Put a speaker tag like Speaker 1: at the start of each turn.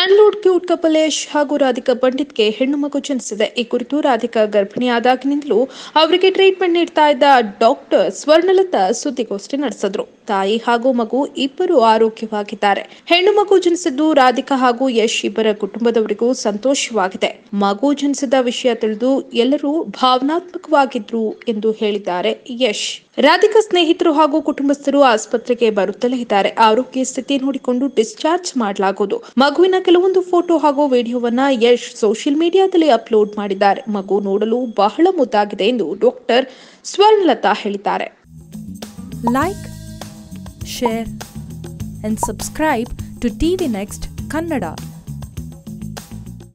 Speaker 1: Sandalwood cute couple Yash ಹಾಗೂ ರಾಧಿಕಾ ಪಂಡಿತ್ಗೆ ಹೆಣ್ಣು ಮಗು ಜನಿಸಿದೆ ಈ ಕುರಿತು ರಾಧಿಕಾ ಗರ್ಭಿಣಿಯಾದಾಗಿನಿಂದಲೂ ಅವರಿಗೆ ಟ್ರೀಟ್ಮೆಂಟ್ ನೀಡ್ತಾ ಇದ್ದ ಡಾಕ್ಟರ್ ಸ್ವರ್ಣಲತಾ ಸುದ್ದಿಗೋಷ್ಠಿ ನಡೆಸಿದ್ರು ತಾಯಿ ಹಾಗೂ ಮಗು ಇಬ್ಬರು ಆರೋಗ್ಯವಾಗಿದ್ದಾರೆ ಹೆಣ್ಣು ಮಗು ಜನಿಸಿದ್ದು ರಾಧಿಕಾ ಹಾಗೂ ಯಶ್ ಇಬ್ಬರ ಕುಟುಂಬದವರಿಗೂ ಸಂತೋಷವಾಗಿದೆ ಮಗು ಜನಿಸಿದ ವಿಷಯ ತಿಳಿದು ಎಲ್ಲರೂ ಭಾವನಾತ್ಮಕವಾಗಿದ್ರು ಎಂದು ಹೇಳಿದ್ದಾರೆ ಯಶ್ ರಾಧಿಕಾ ಸ್ನೇಹಿತರು ಹಾಗೂ ಕುಟುಂಬಸ್ಥರು ಆಸ್ಪತ್ರೆಗೆ ಬರುತ್ತಲೇ ಇದ್ದಾರೆ ಆರೋಗ್ಯ ಸ್ಥಿತಿ ನೋಡಿಕೊಂಡು ಡಿಸ್ಚಾರ್ಜ್ ಮಾಡಲಾಗುವುದು ಮಗುವಿನ ಕೆಲವೊಂದು ಫೋಟೋ ಹಾಗೂ ವಿಡಿಯೋವನ್ನ ಯಶ್ ಸೋಷಿಯಲ್ ಮೀಡಿಯಾದಲ್ಲಿ ಅಪ್ಲೋಡ್ ಮಾಡಿದ್ದಾರೆ ಮಗು ನೋಡಲು ಬಹಳ ಮುದ್ದಾಗಿದೆ ಎಂದು ಡಾಕ್ಟರ್ ಸ್ವರ್ಣಲತಾ ಹೇಳಿದ್ದಾರೆ
Speaker 2: like, share, and subscribe to TV Next Kannada.